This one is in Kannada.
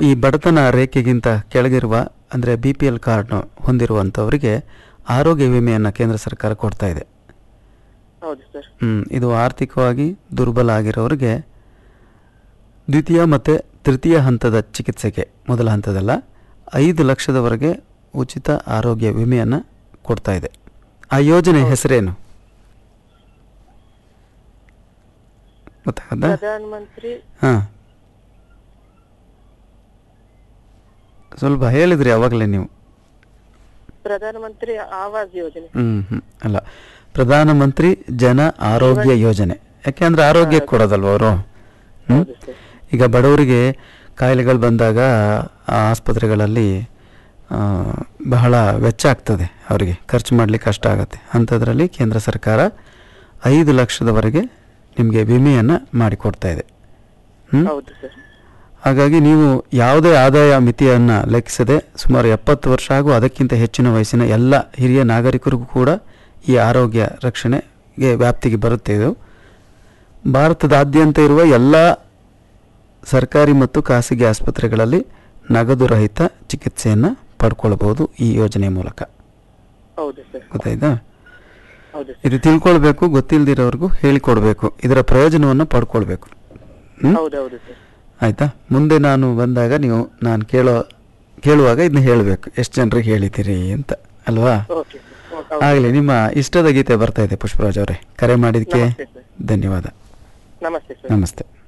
ಈ ಬಡತನ ರೇಖೆಗಿಂತ ಕೆಳಗಿರುವ ಅಂದರೆ ಬಿ ಪಿ ಎಲ್ ಕಾರ್ಡ್ ಹೊಂದಿರುವಂಥವರಿಗೆ ಆರೋಗ್ಯ ವಿಮೆಯನ್ನು ಕೇಂದ್ರ ಸರ್ಕಾರ ಕೊಡ್ತಾ ಇದೆ ಹೌದು ಸರ್ ಹ್ಮ್, ಇದು ಆರ್ಥಿಕವಾಗಿ ದುರ್ಬಲ ಆಗಿರೋರಿಗೆ ದ್ವಿತೀಯ ಮತ್ತು ತೃತೀಯ ಹಂತದ ಚಿಕಿತ್ಸೆಗೆ ಮೊದಲ ಹಂತದಲ್ಲ ಐದು ಲಕ್ಷದವರೆಗೆ ಉಚಿತ ಆರೋಗ್ಯ ವಿಮೆಯನ್ನು ಕೊಡ್ತಾ ಇದೆ ಆ ಯೋಜನೆ ಹೆಸರೇನು ಗೊತ್ತಾಗದ ಪ್ರಧಾನ ಮಂತ್ರಿ ಹಾಂ ಸ್ವಲ್ಪ ಹೇಳಿದ್ರಿ ಅವಾಗಲೇ ನೀವು ಪ್ರಧಾನ ಮಂತ್ರಿ ಆವಾಸ್ ಯೋಜನೆ ಹ್ಮ್ ಹ್ಮ್ ಅಲ್ಲ ಪ್ರಧಾನಮಂತ್ರಿ ಜನ ಆರೋಗ್ಯ ಯೋಜನೆ ಯಾಕೆಂದ್ರೆ ಆರೋಗ್ಯ ಕೊಡೋದಲ್ವ ಅವರು ಹ್ಮ್ ಹೌದು ಸರ್ ಈಗ ಬಡವರಿಗೆ ಕಾಯಿಲೆಗಳು ಬಂದಾಗ ಆ ಆಸ್ಪತ್ರೆಗಳಲ್ಲಿ ಆ, ಬಹಳ ವೆಚ್ಚ ಆಗ್ತದೆ ಅವರಿಗೆ ಖರ್ಚು ಮಾಡಲಿಕ್ಕೆ ಕಷ್ಟ ಆಗುತ್ತೆ ಅಂಥದ್ರಲ್ಲಿ ಕೇಂದ್ರ ಸರ್ಕಾರ ಐದು ಲಕ್ಷದವರೆಗೆ ನಿಮಗೆ ವಿಮೆಯನ್ನು ಮಾಡಿಕೊಡ್ತಾ ಇದೆ ಹ್ಮ್? ಹೌದು ಸರ್ ಹಾಗಾಗಿ ನೀವು ಯಾವುದೇ ಆದಾಯ ಮಿತಿಯನ್ನು ಲೆಕ್ಕಿಸದೆ ಸುಮಾರು ಎಪ್ಪತ್ತು ವರ್ಷ ಹಾಗೂ ಅದಕ್ಕಿಂತ ಹೆಚ್ಚಿನ ವಯಸ್ಸಿನ ಎಲ್ಲ ಹಿರಿಯ ನಾಗರಿಕರಿಗೂ ಕೂಡ ಈ ಆರೋಗ್ಯ ರಕ್ಷಣೆಗೆ ವ್ಯಾಪ್ತಿಗೆ ಬರುತ್ತೆ ಇದು ಭಾರತದಾದ್ಯಂತ ಇರುವ ಎಲ್ಲ ಸರ್ಕಾರಿ ಮತ್ತು ಖಾಸಗಿ ಆಸ್ಪತ್ರೆಗಳಲ್ಲಿ ನಗದು ರಹಿತ ಚಿಕಿತ್ಸೆಯನ್ನು ಪಡ್ಕೊಳ್ಬೋದು ಈ ಯೋಜನೆ ಮೂಲಕ ಹೌದು ಸರ್ ಗೊತ್ತಾಯ್ತಾ ಹೌದು ಸರ್ ಇದು ತಿಳ್ಕೊಳ್ಬೇಕು ಗೊತ್ತಿಲ್ಲದಿರೋರ್ಗೂ ಹೇಳಿಕೊಡ್ಬೇಕು ಇದರ ಪ್ರಯೋಜನವನ್ನು ಪಡ್ಕೊಳ್ಬೇಕು ಹ್ಮ್? ಹೌದು ಹೌದು ಸರ್ ಆಯಿತಾ ಮುಂದೆ ನಾನು ಬಂದಾಗ ನೀವು ನಾನು ಕೇಳೋ ಕೇಳುವಾಗ ಇದನ್ನ ಹೇಳಬೇಕು ಎಷ್ಟು ಜನರಿಗೆ ಹೇಳಿದ್ದೀರಿ ಅಂತ ಅಲ್ವಾ ಓಕೆ ಸರ್ ಹೌದು ಆಗಲಿ ನಿಮ್ಮ ಇಷ್ಟದ ಗೀತೆ ಬರ್ತಾ ಇದೆ ಪುಷ್ಪರಾಜ್ ಅವರೇ ಕರೆ ಮಾಡಿದ್ದಕ್ಕೆ ನಮಸ್ತೆ ಸರ್ ಧನ್ಯವಾದ ನಮಸ್ತೆ ಸರ್ ನಮಸ್ತೆ